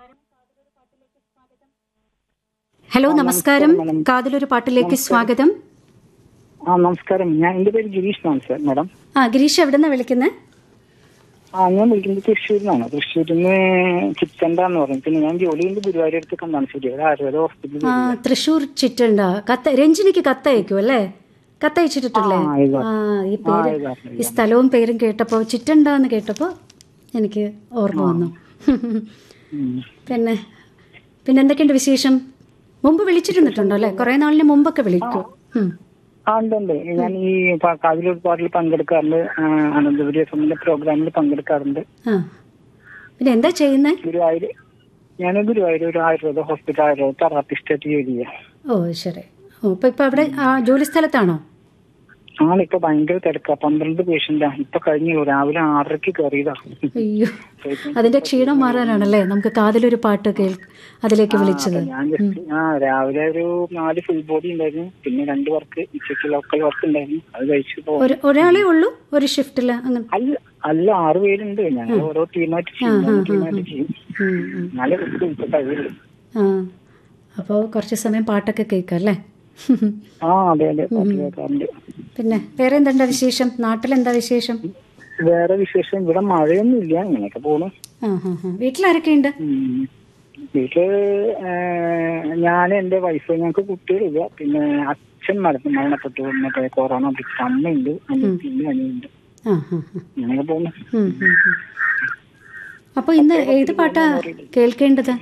Hello നമസ്കാരം നമസ്കാരം, madam. കാതിലൊരു പാട്ടിലേക്ക് സ്വാഗതം ആ നമസ്കാരം ഞാൻ എന്റെ പേര് ഗിരീഷ് എന്നാണ് സാർ മാഡം ആ ഗിരീഷ് എവിടെന്നാ വിളിക്കുന്നത് ആ ഞാൻ വിളിക്കുന്നത് തൃശ്ശൂരിൽ നിന്നാണ് തൃശ്ശൂരിൽ നിന്ന് ചിറ്റണ്ട എന്ന് പറഞ്ഞു പിന്നെ ഞാൻ ജോലി ചെയ്യുന്നത് ഗുരുവായൂർ അടുത്ത് കണ്ടാണശ്ശേരി ഒരു ആയുർവേദ ഹോസ്പിറ്റലിൽ ആ തൃശ്ശൂർ ചിറ്റുണ്ട കത്ത രഞ്ജിനിക്ക് കത്തയക്കും അല്ലേ കത്തയച്ചിട്ടില്ലേ ആ, അയച്ചു. ആ ഈ ആ, പേര് അയച്ചു. ഈ സ്ഥലവും പേരും കേട്ടപ്പോ ചിറ്റണ്ട എന്ന് കേട്ടപ്പോ എനിക്ക് ഓർമ്മ വന്നു ഉം. പിന്നെ പിന്നെ എന്തൊക്കെയുണ്ട് വിശേഷം മുമ്പ് വിളിച്ചിരുന്നിട്ടുണ്ടോ അല്ലേ കുറെ നാളിന് മുമ്പൊക്കെ വിളിക്കും ഉം. ആ ഉണ്ട് ഉണ്ട് ഞാൻ ഈ പ- കാതിലൂർ പാട്ടിൽ പങ്കെടുക്കാറുണ്ട് ആ, അനന്തപുരി എഫ് എമ്മിന്റെ പ്രോഗ്രാമിൽ പങ്കെടുക്കാറുണ്ട് ആ പിന്നെ എന്താ ചെയ്യുന്നേ ഗുരുവായൂർ ഞാൻ ഗുരുവായൂർ ഒരു ആയുർവേദ ഹോസ്പിറ്റൽ ആയുർവേദ തെറാപ്പിസ്റ്റ് ആയിട്ട് ജോലി ചെയ്യാം ഓ ശരി ഓ ഇപ്പൊ ഇപ്പൊ അവിടെ ആ ജോലി സ്ഥലത്താണോ ആണ് ഇപ്പൊ ഭയങ്കര തിരക്കാ പന്ത്രണ്ട് പേഷ്യന്റാ ഇപ്പൊ കഴിഞ്ഞു രാവിലെ ആറരയ്ക്ക് കയറിയതാ അയ്യോ അതിന്റെ ക്ഷീണം മാറാനാണല്ലേ നമുക്ക് കാതിലൊരു പാട്ട് കേൾ അതിലേക്ക് വിളിച്ചത് ഞാൻ ജസ്റ്റ് ആ രാവിലെ ഒരു നാല് ഫുൾ ബോഡി ഉണ്ടായിരുന്നു പിന്നെ രണ്ട് വർക്ക് ഉച്ചയ്ക്ക് ലോക്കൽ വർക്ക് ഉണ്ടായിരുന്നു അത് കഴിച്ചു പോകും ഒരു ഒരാളേ ഉള്ളൂ ഒരു ഷിഫ്റ്റില് അങ്ങനെ അല്ല അല്ല ആറ് പേരുണ്ട് ഞങ്ങൾ ഓരോ ടീമായിട്ട് ചെയ്യും മൂന്ന് ടീമായിട്ട് ചെയ്യും ഉം, ഉം. നല്ല റിസ്ക് ഇപ്പൊ കഴിയില്ല ആ അപ്പോൾ കുറച്ച് സമയം പാട്ടൊക്കെ കേൾക്കാം അല്ലേ ആ അതെ അതെ പാട്ട് കേൾക്കാറുണ്ട് പിന്നെ വേറെ എന്തുണ്ട് വിശേഷം നാട്ടിലെന്താ വിശേഷം വേറെ വിശേഷം ഇവിടെ മഴയൊന്നും ഇല്ല ഇങ്ങനെയൊക്കെ പോണു ആ ഹാ ഹാ വീട്ടിലാരൊക്കെയുണ്ട് ഉം. വീട്ടില് ഞാൻ എന്റെ വൈഫ് ഞങ്ങൾക്ക് കുട്ടികളില്ല പിന്നെ അച്ഛൻ മരണം മരണപ്പെട്ടു മറ്റേ കൊറോണ പിടിച്ച അമ്മയുണ്ട് അനിയത്തിണ്ട് അനിയുണ്ട് ആ ഹാ ഹാ ഇങ്ങനെയൊക്കെ പോണു ഉം, ഉം, ഉം. അപ്പോൾ ഇന്ന് ഏത് പാട്ടാ കേൾക്കേണ്ടത്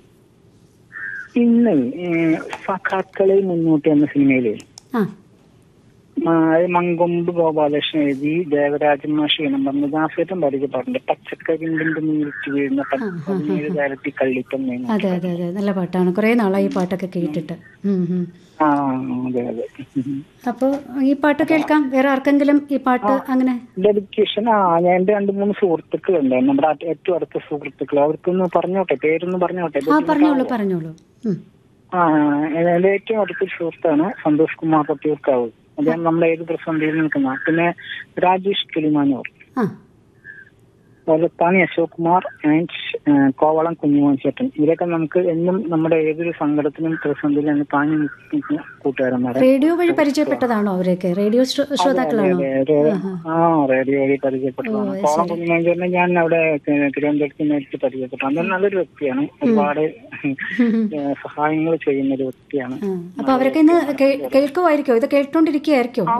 ഇന്ന് ഏഹ്, സഖാക്കളെ മുന്നോട്ട് എന്ന സിനിമയിലെ ആ ആ, മങ്കൊമ്പ് ഗോപാലകൃഷ്ണൻ എഴുതി ദേവരാജൻ മാഷ് എന്നും പറഞ്ഞ ദാസേറ്റം പരിചയപ്പാടുണ്ട് പച്ചക്കരിമ്പിന്റെ നീരിച്ച് വീഴുന്ന പതിനേഴ് കാലത്തി കള്ളിത്തം വേണം അതെ അതെ അതെ നല്ല പാട്ടാണ് കുറേ നാളായി ഈ പാട്ടൊക്കെ കേട്ടിട്ട് ഉം, ഉം. ആ അതെ അതെ അപ്പോൾ ഈ പാട്ട് കേൾക്കാം വേറെ ആർക്കെങ്കിലും ഈ പാട്ട് അങ്ങനെ ഡെഡിക്കേഷൻ ആ ഞാൻ എന്റെ രണ്ട് മൂന്ന് സുഹൃത്തുക്കളുണ്ട് നമ്മുടെ ആ- ഏറ്റവും അടുത്ത സുഹൃത്തുക്കൾ അവർക്കൊന്ന് പറഞ്ഞോട്ടെ പേരൊന്ന് പറഞ്ഞോട്ടെ ആ പറഞ്ഞോളൂ പറഞ്ഞോളൂ ഉം. ആ എന്റെ ഏറ്റവും അടുത്ത സുഹൃത്താണ് സന്തോഷ് കുമാർ പത്തിയൂർക്കാവ് അദ്ദേഹം നമ്മുടെ ഏത് പ്രതിസന്ധിയിൽ നിൽക്കുന്ന പിന്നെ രാജേഷ് കിളിമാനൂർ ആ കൊലത്താണി അശോക് കുമാർ ആൻഡ് കോവളം കുഞ്ഞുമോൻ ചേട്ടൻ ഇവരൊക്കെ നമുക്ക് എന്നും നമ്മുടെ ഏതൊരു സങ്കടത്തിനും പ്രതിസന്ധിയിലും താങ്ങി നിൽക്കുന്ന കൂട്ടുകാരന്മാരെ റേഡിയോ വഴി പരിചയപ്പെട്ടതാണോ അവരെയൊക്കെ റേഡിയോ ശ്ര- ശ്രോതാക്കളാണോ അതെ, അതെ. ആ റേഡിയോ വഴി പരിചയപ്പെട്ടതാണ് കോവളം കുഞ്ഞുമോൻ ചേട്ടനെ ഞാൻ അവിടെ തി- തിരുവനന്തപുരത്ത് നേരിട്ട് പരിചയപ്പെട്ടു അന്നേരം നല്ലൊരു വ്യക്തിയാണ് ഒരുപാട് ഏഹ്, സഹായങ്ങൾ ചെയ്യുന്ന ഒരു വ്യക്തിയാണ് ആ. അപ്പൊ അവരൊക്കെ ഇന്ന് കേ- കേൾക്കുമായിരിക്കോ ഇത് കേട്ടോണ്ടിരിക്കുകയായിരിക്കോ